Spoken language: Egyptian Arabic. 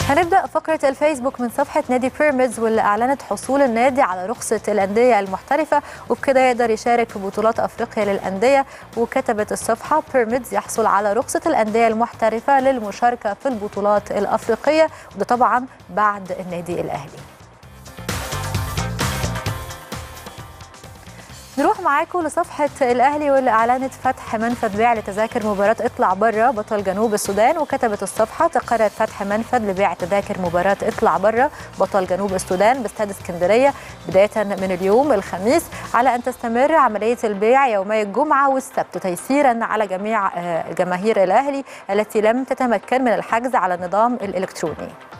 هنبدأ فقرة الفيسبوك من صفحة نادي بيراميدز واللي أعلنت حصول النادي على رخصة الأندية المحترفة وبكده يقدر يشارك في بطولات أفريقيا للأندية وكتبت الصفحة بيراميدز يحصل على رخصة الأندية المحترفة للمشاركة في البطولات الأفريقية وده طبعا بعد النادي الأهلي نروح معاكم لصفحة الأهلي واللي أعلنت فتح منفذ بيع لتذاكر مباراة اطلع بره بطل جنوب السودان وكتبت الصفحة تقرر فتح منفذ لبيع تذاكر مباراة اطلع بره بطل جنوب السودان باستاد اسكندرية بداية من اليوم الخميس على أن تستمر عملية البيع يومي الجمعة والسبت تيسيرا على جميع جماهير الأهلي التي لم تتمكن من الحجز على النظام الإلكتروني